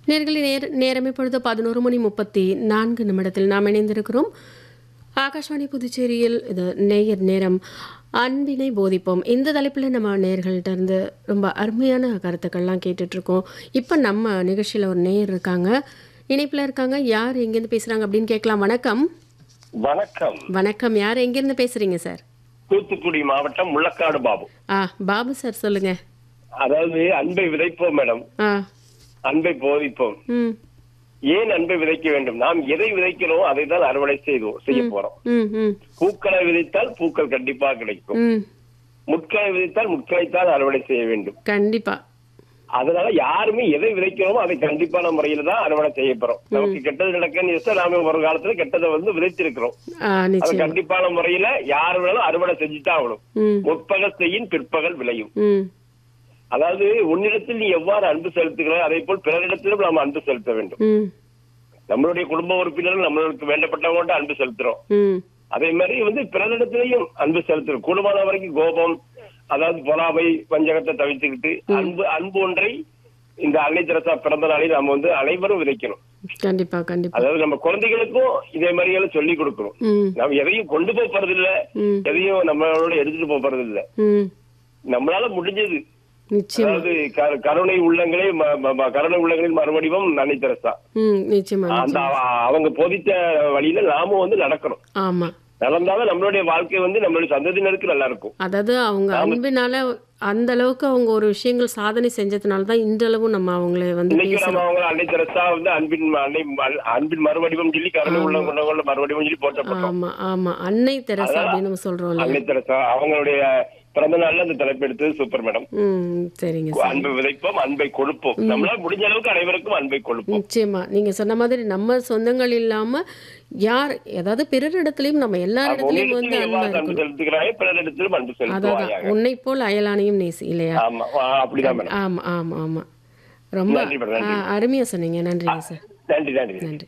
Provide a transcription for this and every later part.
நேர்களை நேர நேரம் இப்பொழுது பதினோரு மணி முப்பத்தி நான்கு நிமிடத்தில் நாம் இணைந்திருக்கிறோம் ஆகாஷ்வாணி புதுச்சேரியில் இது நேயர் நேரம் அன்பினை போதிப்போம் இந்த தலைப்பில் நம்ம நேயர்கள்ட்ட இருந்து ரொம்ப அருமையான கருத்துக்கள்லாம் கேட்டுட்ருக்கோம் இப்போ நம்ம நிகழ்ச்சியில் ஒரு நேயர் இருக்காங்க இணைப்பில் இருக்காங்க யார் எங்கேருந்து பேசுகிறாங்க அப்படின்னு கேட்கலாம் வணக்கம் வணக்கம் வணக்கம் யார் எங்கேருந்து பேசுகிறீங்க சார் தூத்துக்குடி மாவட்டம் முள்ளக்காடு பாபு ஆ பாபு சார் சொல்லுங்கள் அதாவது அன்பை விதைப்போம் மேடம் ஆ அன்பை போதிப்போம் ம் ஏன் அன்பை விதைக்க வேண்டும் நாம் எதை விதைக்கிறோம் அதை தான் அறுவடை செய்வோம் செய்ய போறோம் ம் ம் பூக்களை விதைத்தால் பூக்கள் கண்டிப்பா கிடைக்கும் ம் முட்களை விதைத்தால் முட்களைத்தான் அறுவடை செய்ய வேண்டும் கண்டிப்பாக அதனால யாருமே எதை விதைக்கிறோமோ அதை கண்டிப்பான முறையில தான் அறுவடை செய்ய போறோம் நமக்கு கெட்டது நடக்குன்னு யோசிச்சா நாம ஒரு காலத்துல கெட்டதை வந்து விதைத்திருக்கிறோம் ஆ அது நிச்சயம் கண்டிப்பான முறையில யார் வேணாலும் அறுவடை செஞ்சுதான் ஆகணும் ம் முற்பகல் செய்யின் பிற்பகல் விளையும் ம் அதாவது உன்னிடத்தில் நீ எவ்வாறு அன்பு செலுத்துகிறாய் அதே போல் பிறரிடத்திலும் நாம் அன்பு செலுத்த வேண்டும் ம் நம்மளுடைய குடும்ப உறுப்பினர்கள் நம்மளுக்கு வேண்டப்பட்டவங்கள்ட்ட அன்பு செலுத்துறோம் ம் அதே மாதிரி வந்து பிறரிடத்திலையும் அன்பு செலுத்துறோம் கூடுமான வரைக்கும் கோபம் அதாவது பொறாமை வஞ்சகத்தை தவிர்த்துக்கிட்டு அன்பு அன்பு ஒன்றை இந்த அன்னை தெரசா பிறந்த நாளில் நம்ம வந்து அனைவரும் விதைக்கணும் கண்டிப்பா கண்டிப்பா அதாவது நம்ம குழந்தைகளுக்கும் இதே மாதிரி எல்லாம் சொல்லி கொடுக்கணும் ம் நம்ம எதையும் கொண்டு போக போறது இல்ல ம் எதையும் நம்மளோட எடுத்துட்டு போக போறது இல்ல ம் நம்மளால முடிஞ்சது நிச்சயமா அதாவது க- கருணை உள்ளங்களே ம- ம- ம- கருணை உள்ளங்களின் மறுவடிவம் அன்னை தெரசா ம் நிச்சயமா அந்த நிச்சயமா. அவ- அவங்க போதித்த வழியில நாமும் வந்து நடக்கணும் ஆமா நடந்தாலும் நம்மளுடைய வாழ்க்கை வந்து நம்மளுடைய சந்ததியினருக்கு நல்லா இருக்கும் அதாவது அவங்க அன்பினால அந்த அளவுக்கு அவங்க ஒரு விஷயங்கள் சாதனை செஞ்சதுனால தான் இன்றளவும் நம்ம அவங்கள வந்து இன்னைக்கு பேசுறோம் நம்ம அவங்க அன்னை தெரசா வந்து அன்பின் ம- அன்னை ம- அன்பின் மறுவடிவம் சொல்லி கருணை உள்ள கொண்டவங்கள மறுவடிவம் சொல்லி போட்டப்பட்டோம் ஆமா ஆமா அன்னை தெரசா அப்படின்னு நம்ம சொல்றோம் இல்லையா அன்னை தெரசா அவங்களுடைய பிறந்த நாள்ல அந்த தலைப்பு எடுத்தது சூப்பர் மேடம் ம் சரிங்க சார் அன்பை விதைப்போம் அன்பை கொடுப்போம் நம்மளால முடிஞ்ச அளவுக்கு அனைவருக்கும் அன்பை கொடுப்போம் நிச்சயமா நீங்க சொன்ன மாதிரி நம்ம சொந்தங்கள் இல்லாம யார் ஏதாவது பிறரிடத்துலயும் நம்ம எல்லாரிடத்துலயும் வந்து உன்னிடத்தில் அன்பா எவ்வாறு அன்பு இருக்கணும் செலுத்துகிறாயே பிறரிடத்திலும் அன்பு அதான் செலுத்துவாயாக உன்னை போல் அயலானையும் நேசி இல்லையா ஆமா ஆ, அப்படிதான் மேடம் ஆமா ஆமா ஆமா ரொம்ப நன்றி மேடம், நன்றி. ஆ, அருமையா சொன்னீங்க நன்றிங்க சார் நன்றி நன்றி நன்றி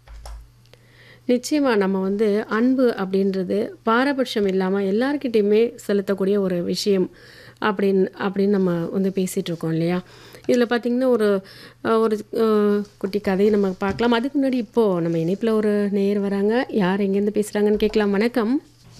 நிச்சயமா நம்ம வந்து அன்பு அப்படின்றது பாரபட்சம் இல்லாமல் எல்லார்கிட்டயுமே செலுத்தக்கூடிய ஒரு விஷயம் அப்படின்னு அப்படின்னு நம்ம வந்து பேசிகிட்டு இருக்கோம் இல்லையா இதில் பார்த்திங்கன்னா ஒரு அஹ், ஒரு அஹ், குட்டி கதையை நம்ம பார்க்கலாம் அதுக்கு முன்னாடி இப்போது நம்ம இணைப்பில் ஒரு நேர் வராங்க யார் எங்கேருந்து பேசுகிறாங்கன்னு கேட்கலாம் வணக்கம்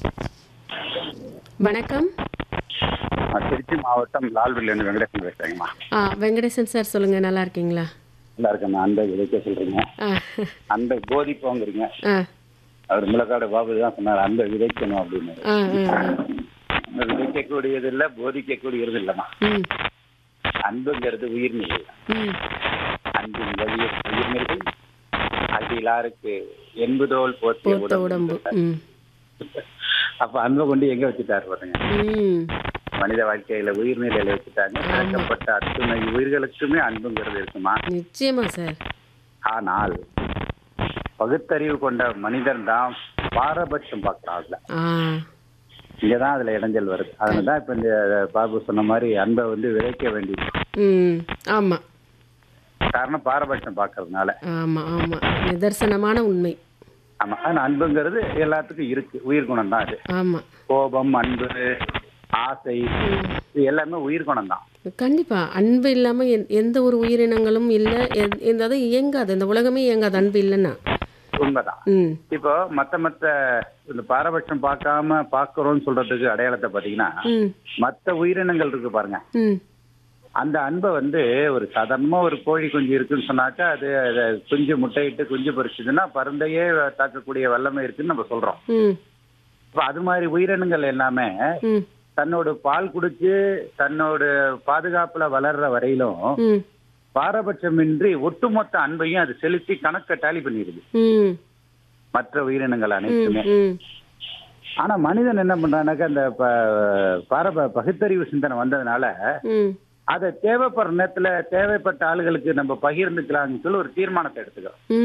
வணக்கம் நான் திருச்சி மாவட்டம் லால்வில்லேருந்து வெங்கடேசன் பேசுறேங்கம்மா ஆ வெங்கடேசன் சார் சொல்லுங்கள் நல்லா இருக்கீங்களா நல்லா இருக்கேம்மா அன்பை விதைக்க சொல்றீங்க ஆ அன்பை போதிப்போங்கிறீங்க ஆ அவர் முளக்காடு பாபு தான் சொன்னார் அன்பை விதைக்கணும் அப்படின்னு ஆ ஆ அந்த விதைக்கக்கூடியது இல்லை போதிக்கக்கூடியது இல்லைம்மா ம் அன்புங்கிறது உயிர்நிலை ம் அன்பின் வழிய உயிர்நிலை அகிலாருக்கு என்பதோல் போற்றிய போத்த உடம்பு ம் அப்ப அன்பை கொண்டு எங்க வச்சுட்டாரு பாருங்க ம் மனித வாழ்க்கையில உயிர்நிலையில வச்சுட்டாங்க படைக்கப்பட்ட அத்துணை உயிர்களுக்குமே அன்புங்கிறது இருக்குமா நிச்சயமா சார் ஆனால் பகுத்தறிவு கொண்ட மனிதன் தான் பாரபட்சம் பார்க்கறான்ல ஆ இங்கதான் அதுல இடைஞ்சல் வருது அதனாலதான் இப்ப இந்த பாபு சொன்ன மாதிரி அன்பை வந்து விதைக்க வேண்டியது ம் ஆமாம் காரணம் பாரபட்சம் பார்க்கறதுனால ஆமாம் ஆமாம் நிதர்சனமான உண்மை ஆமா ஆனா அன்புங்கிறது எல்லாத்துக்கும் இருக்கு உயிர் குணம் தான் அது ஆமாம் கோபம் அன்பு ஆசை இது எல்லாமே உயிர் குணம் தான் கண்டிப்பாக அன்பு இல்லாமல் எந்த ஒரு உயிரினங்களும் இல்லை எதாவது இயங்காது இந்த உலகமே இயங்காது அன்பு இல்லைன்னா உண்மைதான் ம் இப்போ மத்த மத்த இந்த பாரபட்சம் பார்க்காம பார்க்கறோம்னு சொல்றதுக்கு அடையாளத்தை பாத்தீங்கன்னா ம் மத்த உயிரினங்கள் இருக்கு பாருங்க ம் அந்த அன்பை வந்து ஒரு சாதாரணமா ஒரு கோழி குஞ்சு இருக்குன்னு சொன்னாக்கா அது அது குஞ்சு முட்டையிட்டு குஞ்சு பொரிச்சுதுன்னா பருந்தையே தாக்கக்கூடிய வல்லமை இருக்குன்னு நம்ம சொல்றோம் ம் இப்ப அது மாதிரி உயிரினங்கள் எல்லாமே ம் தன்னோட பால் குடிச்சு தன்னோட பாதுகாப்புல வளர்ற வரையிலும் ம் பாரபட்சமின்றி ஒட்டுமொத்த அன்பையும் அது செலுத்தி கணக்க டேலி பண்ணிடுது ம் மற்ற உயிரினங்கள் ம் அனைத்துமே ம் ஆனா மனிதன் என்ன பண்றானாக்கா அந்த ப- பாரப பகுத்தறிவு சிந்தனை வந்ததுனால ம் அதை தேவைப்படுற நேரத்துல தேவைப்பட்ட ஆளுகளுக்கு நம்ம பகிர்ந்துக்கலாம்னு சொல்லி ஒரு தீர்மானத்தை எடுத்துக்கிறோம் ம்